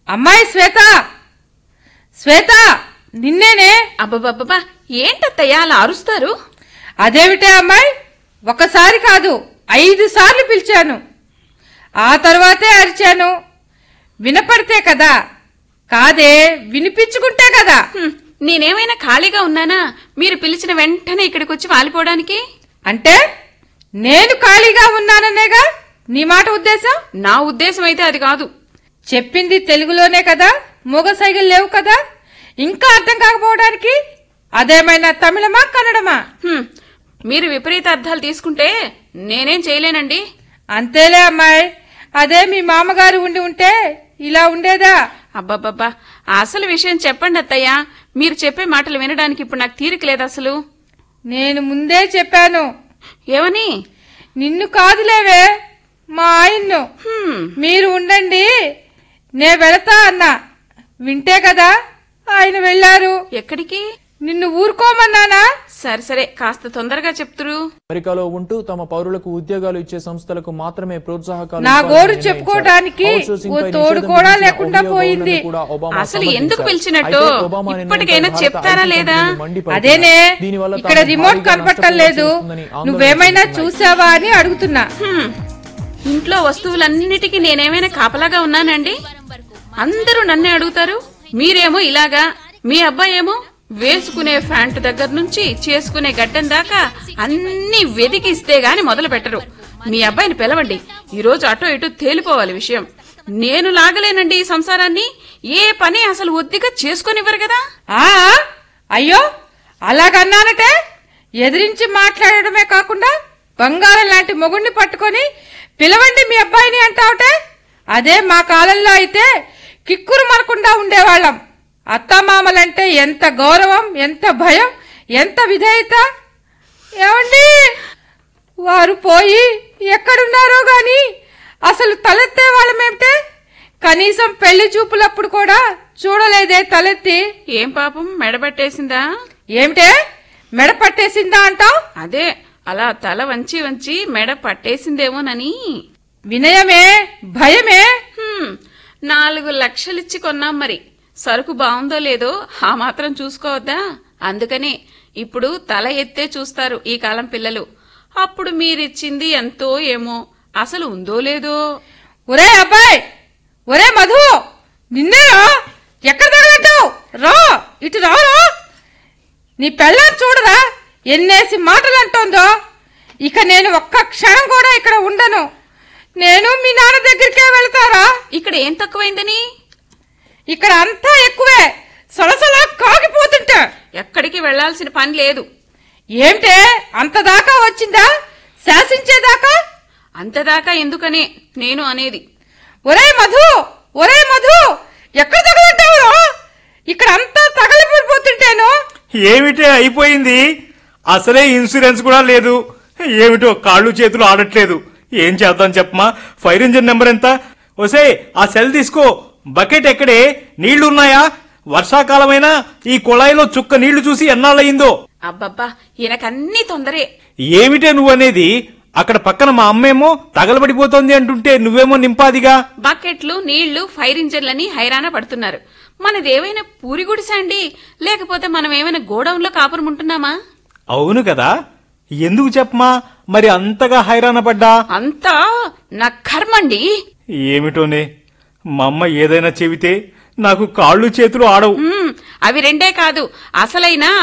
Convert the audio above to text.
అమ్మాయి శ్వేత శ్వేత నిన్నేనే అబ్బబ్బబ్బా ఏంటత్తయ్య అలా అరుస్తారు అదేమిటే అమ్మాయి ఒకసారి కాదు ఐదు సార్లు పిలిచాను ఆ తర్వాతే అరిచాను వినపడితే కదా కాదే వినిపించుకుంటే కదా హ్మ్, నేనేమైనా ఖాళీగా ఉన్నానా మీరు పిలిచిన వెంటనే ఇక్కడికి వచ్చి వాలిపోవడానికి అంటే నేను ఖాళీగా ఉన్నాననేగా నీ మాట ఉద్దేశం నా ఉద్దేశం అయితే అది కాదు చెప్పింది తెలుగులోనే కదా మూగ సైగలు లేవు కదా ఇంకా అర్థం కాకపోవడానికి అదేమైనా తమిళమా కన్నడమా హ్మ్, మీరు విపరీత అర్థాలు తీసుకుంటే నేనేం చేయలేనండి అంతేలే అమ్మాయి అదే మీ మామగారు ఉండి ఉంటే ఇలా ఉండేదా అబ్బబ్బబ్బా అసలు విషయం చెప్పండి అత్తయ్య మీరు చెప్పే మాటలు వినడానికి ఇప్పుడు నాకు తీరిక లేదు అసలు నేను ముందే చెప్పాను ఏమని నిన్ను కాదులేవే మా ఆయన్ను హ్మ్, మీరు ఉండండి నే వెళతా అన్నా వింటే కదా ఆయన వెళ్ళారు ఎక్కడికి నిన్ను ఊరుకోమన్నానా సరే సరే కాస్త తొందరగా చెప్తురు అమెరికాలో ఉంటూ తమ పౌరులకు ఉద్యోగాలు ఇచ్చే సంస్థలకు మాత్రమే ప్రోత్సాహకాలు నా ఇవ్వాలని గోరు నిర్ణయించారు. చెప్పుకోవడానికి అవుట్సోర్సింగ్ ఓ పై తోడు నిషేధం కూడా విధించిన లేకుండా ఒడియా పోయింది. గవర్నర్ను కూడా ఒబామా అసలు సమర్థించారు. ఎందుకు పిలిచినట్టు? అయితే ఒబామా నిర్ణయంపై ఇప్పటికైనా భారత చెప్తారా ఐటీ లేదా? కంపెనీలు మండిపడుతున్నాయి. అదేనే దీనివల్ల ఇక్కడ తాము రిమోట్ భారీగా కనపడటం లేదు నష్టపోవాల్సి వస్తుందని ఆందోళన నువ్వేమైనా చెందుతున్నాయి. చూసావా అని అడుగుతున్నా హ్మ్, ఇంట్లో వస్తువులన్నిటికీ నేనేమైనా కాపలాగా ఉన్నానండి అందరూ నన్నే అడుగుతారు మీరేమో ఇలాగా మీ అబ్బాయి ఏమో వేసుకునే ఫ్యాంట్ దగ్గర నుంచి చేసుకునే గడ్డం దాకా అన్ని వెతికిస్తే గాని మొదలు పెట్టరు మీ అబ్బాయిని పిలవండి ఈ రోజు అటో ఇటు తేలిపోవాలి విషయం నేను లాగలేనండి ఈ సంసారాన్ని ఏ పని అసలు ఒద్దిగా చేసుకొనివ్వరు కదా ఆ అయ్యో అలాగన్నానటే ఎదిరించి మాట్లాడడమే కాకుండా బంగారం లాంటి మొగుణ్ణి పట్టుకొని పిలవండి మీ అబ్బాయిని అంటావుటే అదే మా కాలంలో అయితే కిక్కురు మనకుండా ఉండేవాళ్ళం అత్తమామలంటే ఎంత గౌరవం ఎంత భయం ఎంత విధేయత ఏమండి వారు పోయి ఎక్కడున్నారో గాని అసలు తలెత్తే వాళ్ళమేమిటే కనీసం పెళ్లి చూపులప్పుడు కూడా చూడలేదే తలెత్తి ఏం పాపం మెడబట్టేసిందా ఏమిటే మెడ పట్టేసిందా అంటావ్ అదే అలా తల వంచి వంచి మెడ పట్టేసిందేమోనని వినయమే భయమే హ్మ్, నాలుగు లక్షలిచ్చి కొన్నాం మరి సరుకు బాగుందో లేదో ఆ మాత్రం చూసుకోవద్దా అందుకనే ఇప్పుడు తల ఎత్తే చూస్తారు ఈ కాలం పిల్లలు అప్పుడు మీరిచ్చింది ఎంతో ఏమో అసలు ఉందో లేదో ఒరే అబ్బాయి ఒరే మధు నిన్నేరా ఎక్కడ తగలట్టావు రా ఇటు రా రా. నీ పెళ్ళాన్ని చూడరా ఎన్నేసి మాటలు అంటోందో ఇక నేను ఒక్క క్షణం కూడా ఇక్కడ ఉండను నేను మీ నాన్న దగ్గరికే వెళ్తారా ఇక్కడ ఏం తక్కువైందని ఇక్కడ అంతా ఎక్కువే సలసలా కాగిపోతుంటా ఎక్కడికి వెళ్లాల్సిన పని లేదు ఏమిటే అంత దాకా వచ్చిందా శాసించేదాకా అంతదాకా ఎందుకనే నేను అనేది ఒరే మధు ఒరే మధు ఎక్కడ తగలట్టావురా ఇక్కడ అంతా తగలిపడిపోతుంటేను ఏమిటే అయిపోయింది అసలే ఇన్సూరెన్స్ కూడా లేదు ఏమిటో కాళ్ళు చేతులు ఆడట్లేదు ఏం చేద్దాం చెప్పమా ఫైర్ ఇంజిన్ నెంబర్ ఎంత ఒసే ఆ సెల్ తీసుకో బకెట్ ఎక్కడే నీళ్లున్నాయా వర్షాకాలమైనా ఈ కుళాయిలో చుక్క నీళ్లు చూసి ఎన్నాళ్ళయిందో అబ్బబ్బా ఈయనకన్నీ తొందరే ఏమిటే నువ్వనేది అక్కడ పక్కన మా అమ్మేమో తగలబడిపోతోంది అంటుంటే నువ్వేమో నింపాదిగా బకెట్లు నీళ్లు ఫైర్ ఇంజన్లని హైరాణ పడుతున్నారు మనదేమైనా పూరి గుడిసా అండి లేకపోతే మనం ఏమైనా గోడౌన్లో కాపురం ఉంటున్నామా అవును కదా ఎందుకు చెప్పమా మరి అంతగా హైరాణ పడ్డా అంతా నా కర్మండి ఏమిటోనే మా అమ్మ ఏదైనా చెబితే నాకు కాళ్ళు చేతులు ఆడవు మ్మ్, అవి రెండే కాదు అసలైన